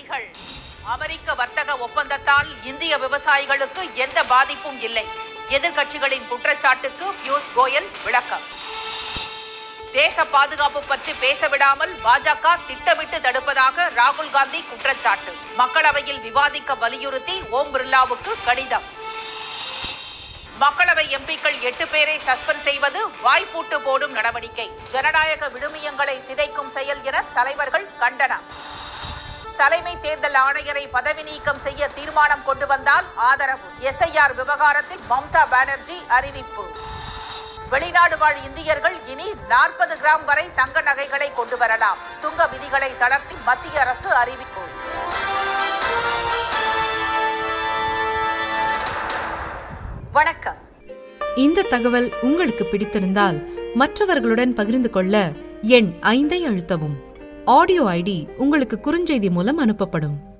செய்திகள் அமெரிக்க வர்த்தக ஒப்பந்தத்தால் இந்திய விவசாயிகளுக்கு எந்த பாதிப்பும் இல்லை எதிர்க்கட்சிகளின் குற்றச்சாட்டுக்கு பியூஷ் கோயல் விளக்கம் தேச பாதுகாப்பு பற்றி பேச விடாமல் பாஜக திட்டமிட்டு தடுப்பதாக ராகுல் காந்தி குற்றச்சாட்டு மக்களவையில் விவாதிக்க வலியுறுத்தி ஓம் பிர்லாவுக்கு கடிதம் மக்களவை எம்பிக்கள் எட்டு பேரை சஸ்பெண்ட் செய்வது வாய்ப்பூட்டு போடும் நடவடிக்கை ஜனநாயக விழுமியங்களை சிதைக்கும் செயல் என தலைவர்கள் கண்டனம் தலைமை தேர்தல் ஆணையரை பதவி நீக்கம் செய்ய தீர்மானம் கொண்டு வந்தால் ஆதரவு எஸ்ஐஆர் விவகாரத்தில் மம்தா பானர்ஜி அறிவிப்பு வெளிநாடு வாழ் இந்தியர்கள் இனி நாற்பது கிராம் வரை தங்க நகைகளை கொண்டு வரலாம் சுங்க விதிகளை தளர்த்தி மத்திய அரசு அறிவிப்பு வணக்கம் இந்த தகவல் உங்களுக்கு பிடித்திருந்தால் மற்றவர்களுடன் பகிர்ந்து கொள்ள எண் ஐந்தை அழுத்தவும் ஆடியோ ஐடி உங்களுக்கு குறுஞ்செய்தி மூலம் அனுப்பப்படும்